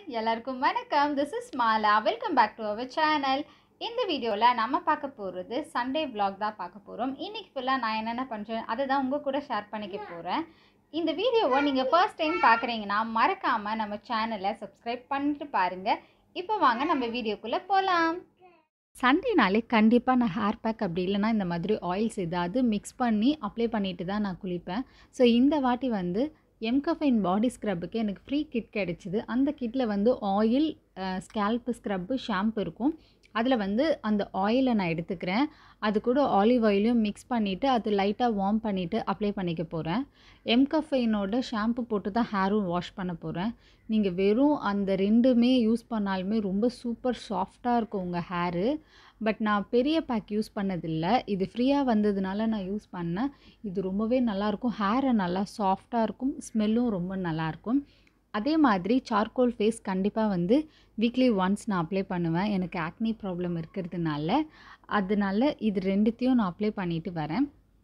எல்லாருக்கும் வணக்கம் this is Mala welcome back to our channel இந்த வீடியோவில் நம்ம பார்க்க போகிறது சண்டே vlog தான் பார்க்க போகிறோம் இன்னைக்கு ஃபுல்லாக நான் என்னென்ன பண்ணுறேன் அதை தான் உங்கள் கூட ஷேர் பண்ணிக்க போகிறேன் இந்த வீடியோவை நீங்கள் ஃபர்ஸ்ட் டைம் பார்க்குறீங்கன்னா மறக்காமல் நம்ம சேனலை சப்ஸ்கிரைப் பண்ணிட்டு பாருங்கள் இப்போ வாங்க நம்ம வீடியோக்குள்ளே போகலாம் சண்டேனாலே கண்டிப்பாக நான் ஹேர் பேக் அப்படி இல்லைன்னா இந்த மாதிரி ஆயில்ஸ் ஏதாவது மிக்ஸ் பண்ணி அப்ளை பண்ணிட்டு தான் நான் குளிப்பேன் ஸோ இந்த வாட்டி வந்து எம்கஃபைன் பாடி ஸ்க்ரப்புக்கு எனக்கு ஃப்ரீ கிட் கிடச்சிது அந்த கிட்டில் வந்து ஆயில் ஸ்கேல்ப் ஸ்க்ரப்பு ஷாம்பு இருக்கும் அதில் வந்து அந்த ஆயிலை நான் எடுத்துக்கிறேன் அது கூட ஆலிவ் ஆயிலையும் மிக்ஸ் பண்ணிவிட்டு அது லைட்டாக வார்ம் பண்ணிவிட்டு அப்ளை பண்ணிக்க போகிறேன் எம்கஃபைனோட ஷாம்பு போட்டு தான் ஹேரும் வாஷ் பண்ண போகிறேன் நீங்கள் வெறும் அந்த ரெண்டுமே யூஸ் பண்ணாலுமே ரொம்ப சூப்பர் சாஃப்டாக இருக்கும் உங்கள் ஹேரு பட் நான் பெரிய பேக் யூஸ் பண்ணதில்லை இது ஃப்ரீயாக வந்ததுனால நான் யூஸ் பண்ணேன் இது ரொம்பவே நல்லாயிருக்கும் ஹேரை நல்லா சாஃப்டாக இருக்கும் ஸ்மெல்லும் ரொம்ப நல்லாயிருக்கும் அதே மாதிரி சார்கோல் ஃபேஸ் கண்டிப்பாக வந்து வீக்லி ஒன்ஸ் நான் அப்ளை பண்ணுவேன் எனக்கு ஆக்னி ப்ராப்ளம் இருக்கிறதுனால அதனால இது ரெண்டுத்தையும் நான் அப்ளை பண்ணிட்டு வரேன்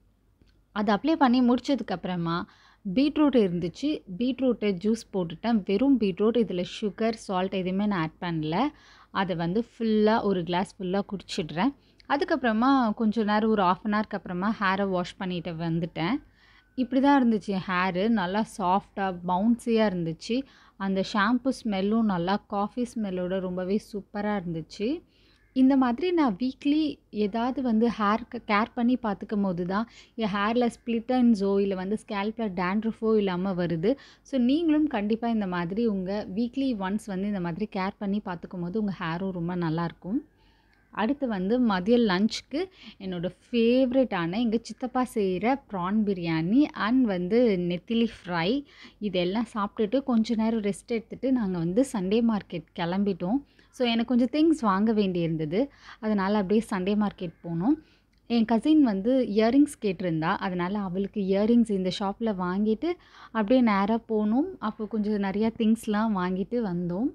அது அப்ளை பண்ணி முடிச்சதுக்கப்புறமா பீட்ரூட் இருந்துச்சு பீட்ரூட்டை ஜூஸ் போட்டுட்டேன் வெறும் பீட்ரூட் இதில் சுகர் சால்ட் எதுவுமே நான் ஆட் பண்ணல அதை வந்து ஃபுல்லாக ஒரு கிளாஸ் ஃபுல்லாக குடிச்சிடுறேன் அதுக்கப்புறமா கொஞ்சம் நேரம் ஒரு ஆஃப் அன் ஹவருக்கு அப்புறமா ஹேரை வாஷ் பண்ணிட்டு வந்துட்டேன் இப்படி தான் இருந்துச்சு ஹேரு நல்லா சாஃப்டாக பவுன்ஸியாக இருந்துச்சு அந்த ஷாம்பு ஸ்மெல்லும் நல்லா காஃபி ஸ்மெல்லோட ரொம்பவே சூப்பராக இருந்துச்சு இந்த மாதிரி நான் வீக்லி ஏதாவது வந்து ஹேர் கேர் பண்ணி பார்த்துக்கும் போது தான் என் ஹேரில் ஸ்ப்ளிட்டன்ஸோ இல்லை வந்து ஸ்கேல்பில் டேண்ட்ரஃபோ இல்லாமல் வருது ஸோ நீங்களும் கண்டிப்பாக இந்த மாதிரி உங்கள் வீக்லி ஒன்ஸ் வந்து இந்த மாதிரி கேர் பண்ணி பார்த்துக்கும் போது உங்கள் ஹேரும் ரொம்ப நல்லாயிருக்கும் அடுத்து வந்து மதிய லஞ்சுக்கு என்னோடய ஃபேவரட்டான எங்கள் சித்தப்பா செய்கிற ப்ரான் பிரியாணி அண்ட் வந்து நெத்திலி ஃப்ரை இதெல்லாம் சாப்பிட்டுட்டு கொஞ்ச நேரம் ரெஸ்ட் எடுத்துகிட்டு நாங்கள் வந்து சண்டே மார்க்கெட் கிளம்பிட்டோம் ஸோ எனக்கு கொஞ்சம் திங்ஸ் வாங்க வேண்டியிருந்தது அதனால் அப்படியே சண்டே மார்க்கெட் போனோம் என் கசின் வந்து இயரிங்ஸ் கேட்டிருந்தா அதனால் அவளுக்கு இயரிங்ஸ் இந்த ஷாப்பில் வாங்கிட்டு அப்படியே நேராக போனோம் அப்போ கொஞ்சம் நிறையா திங்ஸ்லாம் வாங்கிட்டு வந்தோம்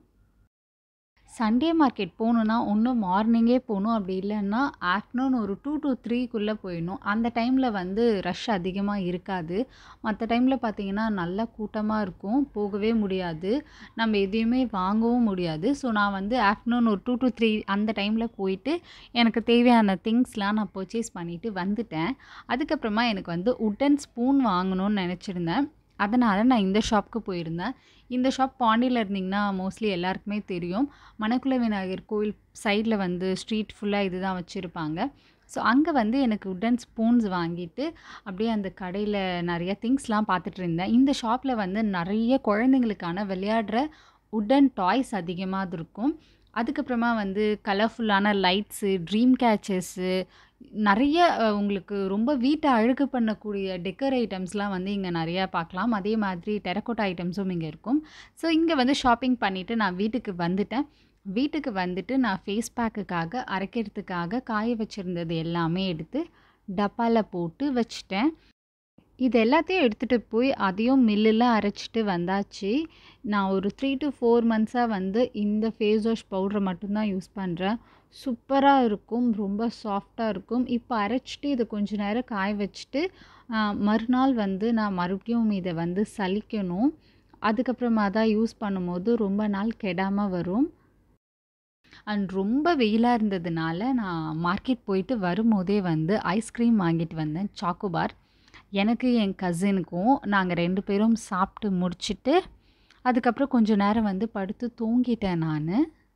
சண்டே மார்க்கெட் போகணுன்னா ஒன்று மார்னிங்கே போகணும் அப்படி இல்லைன்னா ஆஃப்டர்நூன் ஒரு டூ டு த்ரீக்குள்ளே போயிடணும் அந்த டைமில் வந்து ரஷ் அதிகமாக இருக்காது மற்ற டைமில் பார்த்திங்கன்னா நல்லா கூட்டமாக இருக்கும் போகவே முடியாது நம்ம எதையுமே வாங்கவும் முடியாது ஸோ நான் வந்து ஆஃப்டர்நூன் ஒரு டூ டு த்ரீ அந்த டைமில் போயிட்டு எனக்கு தேவையான திங்ஸ்லாம் நான் பர்ச்சேஸ் பண்ணிவிட்டு வந்துட்டேன் அதுக்கப்புறமா எனக்கு வந்து உட்டன் ஸ்பூன் வாங்கணும்னு நினச்சிருந்தேன் அதனால் நான் இந்த ஷாப்புக்கு போயிருந்தேன் இந்த ஷாப் பாண்டியில் இருந்திங்கன்னா மோஸ்ட்லி எல்லாருக்குமே தெரியும் மணக்குள விநாயகர் கோயில் சைடில் வந்து ஸ்ட்ரீட் ஃபுல்லாக இது தான் வச்சுருப்பாங்க ஸோ அங்கே வந்து எனக்கு உட்டன் ஸ்பூன்ஸ் வாங்கிட்டு அப்படியே அந்த கடையில் நிறைய திங்ஸ்லாம் பார்த்துட்டு இருந்தேன் இந்த ஷாப்பில் வந்து நிறைய குழந்தைங்களுக்கான விளையாடுற உட்டன் டாய்ஸ் அதிகமாக இருக்கும் அதுக்கப்புறமா வந்து கலர்ஃபுல்லான லைட்ஸு ட்ரீம் கேச்சஸ்ஸு நிறைய அஹ், உங்களுக்கு ரொம்ப வீட்டை அழகு பண்ணக்கூடிய டெக்கர் ஐட்டம்ஸ்லாம் வந்து இங்கே நிறையா பார்க்கலாம் அதே மாதிரி டெரக்கோட்டா ஐட்டம்ஸும் இங்கே இருக்கும் ஸோ இங்கே வந்து ஷாப்பிங் பண்ணிவிட்டு நான் வீட்டுக்கு வந்துட்டேன் வீட்டுக்கு வந்துட்டு நான் ஃபேஸ் பேக்குக்காக அரைக்கிறதுக்காக காய வச்சுருந்தது எல்லாமே எடுத்து டப்பாவில் போட்டு வச்சிட்டேன் இது எல்லாத்தையும் எடுத்துகிட்டு போய் அதையும் மில்லில் அரைச்சிட்டு வந்தாச்சு நான் ஒரு த்ரீ டு ஃபோர் மந்த்ஸாக வந்து இந்த ஃபேஸ் வாஷ் பவுடரை மட்டும்தான் யூஸ் பண்ணுறேன் சூப்பராக இருக்கும் ரொம்ப சாஃப்டாக இருக்கும் இப்போ அரைச்சிட்டு இதை கொஞ்ச நேரம் காய வச்சுட்டு ஆ, மறுநாள் வந்து நான் மறுபடியும் இதை வந்து சலிக்கணும் அதுக்கப்புறமா தான் யூஸ் பண்ணும்போது ரொம்ப நாள் கெடாமல் வரும் அண்ட் ரொம்ப வெயிலாக இருந்ததுனால நான் மார்க்கெட் போயிட்டு வரும்போதே வந்து ஐஸ்கிரீம் வாங்கிட்டு வந்தேன் சாக்கோபார் எனக்கு என் கசினுக்கும் நாங்கள் ரெண்டு பேரும் சாப்பிட்டு முடிச்சிட்டு அதுக்கப்புறம் கொஞ்ச நேரம் வந்து படுத்து தூங்கிட்டேன் நான்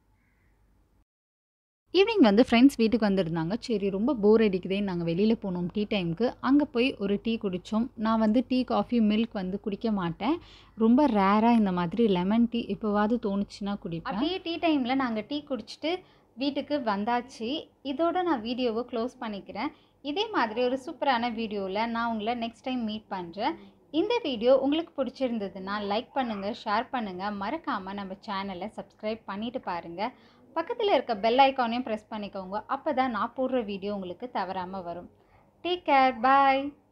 ஈவினிங் வந்து ஃப்ரெண்ட்ஸ் வீட்டுக்கு வந்திருந்தாங்க சரி ரொம்ப போர் அடிக்குதேன்னு நாங்கள் வெளியில் போனோம் டீ டைமுக்கு அங்கே போய் ஒரு டீ குடித்தோம் நான் வந்து டீ காஃபி மில்க் வந்து குடிக்க மாட்டேன் ரொம்ப ரேராக இந்த மாதிரி லெமன் டீ இப்போவாது தோணுச்சுன்னா குடிப்பேன் அப்படியே டீ டைமில் நாங்கள் டீ குடிச்சிட்டு வீட்டுக்கு வந்தாச்சு இதோட நான் வீடியோவை க்ளோஸ் பண்ணிக்கிறேன் இதே மாதிரி ஒரு சூப்பரான வீடியோவில் நான் உங்களை நெக்ஸ்ட் டைம் மீட் பண்ணுறேன் இந்த வீடியோ உங்களுக்கு பிடிச்சிருந்ததுன்னா லைக் பண்ணுங்கள் ஷேர் பண்ணுங்கள் மறக்காமல் நம்ம சேனலை சப்ஸ்கிரைப் பண்ணிட்டு பாருங்கள் பக்கத்தில் இருக்க பெல் ஐக்கானையும் ப்ரெஸ் பண்ணிக்கோங்க அப்போ தான் நான் போடுற வீடியோ உங்களுக்கு தவறாமல் வரும் டேக் கேர் பாய்